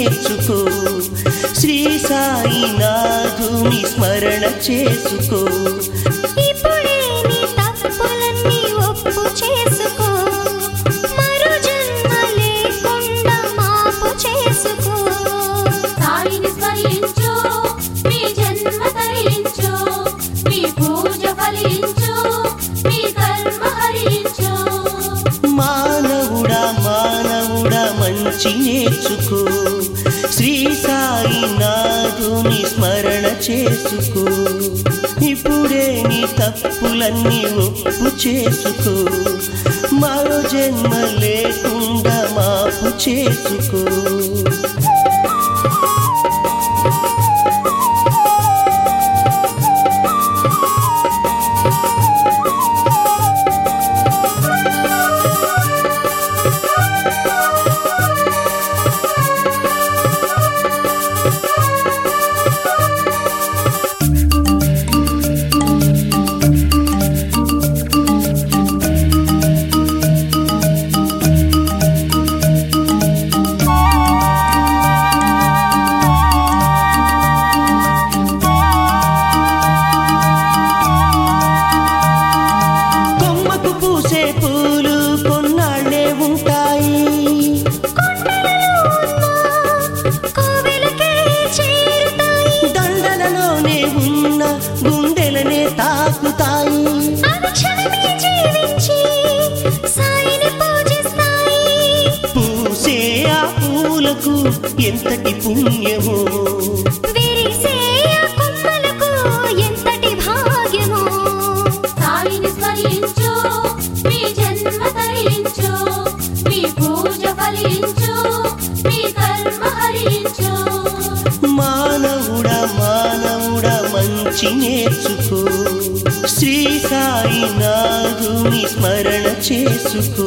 నేర్చుకో శ్రీ సాయినాథుని స్మరణ చేసుకో ఇప్పుడే నీ తప్పులన్నీ ఒప్పు చేసుకో మరో జన్మ లేకుండా మాపు చేసుకో సాయిని స్మరించు మీ జన్మ తరించు మీ పూజ ఫలించు మీ కర్మ హరించు మానవుడా మానవుడా మంచి నేర్చుకో శ్రీ సాయినాథుని స్మరణ చేసుకో ఇప్పుడే నీ తప్పులన్నీ ఒప్పు చేసుకో మరో జన్మ లేకుండా మాపు చేసుకో కొమ్మకు పూసే పూలు కొన్నాళ్ళే ఉంటాయి కోవెలకే చేరుతాయి దండలలోనే ఉన్న గుండెలనే తాకుతాయి అవి క్షణమే జీవించి సాయిని పూజిస్తాయి పూసే ఆ పూలకు ఎంతటి పుణ్యమో విరిసే ఆ కొమ్మలకు ఎంతటి భాగ్యమో సాయిని స్మరించు మీ జన్మ తరించు మీ పూజ ఫలించు మీ కర్మ హరించు మానవుడా మానవుడా మంచి నేర్చుకో శ్రీ సాయినాథుని స్మరణ చేసుకో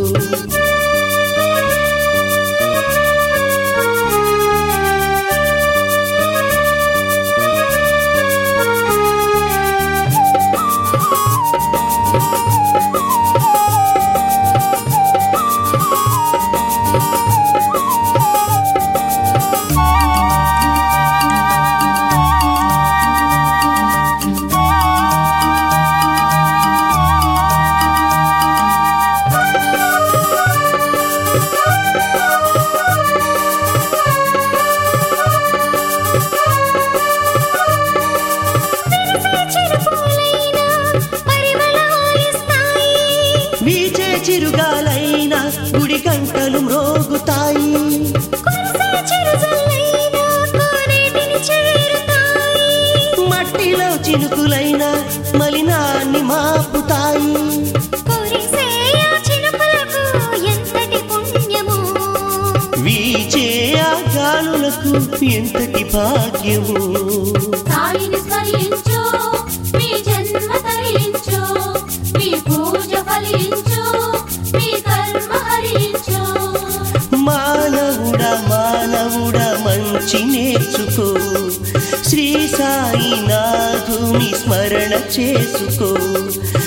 చిరుపూలైన పరిమళాలిస్తాయి వీచే చిరుగాలైన గుడి గంటలు మ్రోగుతాయి కురిసే చిరుజల్లైన కోనేటిని చేరుతాయి మట్టిలో చినుకులైన మలినాన్ని మాపుతాయి కురిసే ఆ చినుకులకు ఎంతటి పుణ్యమో వీచే ఆ గాలులకు ఎంతటి భాగ్యము సాయిని స్మరించు మీ జన్మ తరించు మీ పూజ ఫలించు మీ కర్మ హరించు మానవుడా మానవుడా మంచి నేర్చుకో శ్రీ సాయినాథుని స్మరణ చేసుకో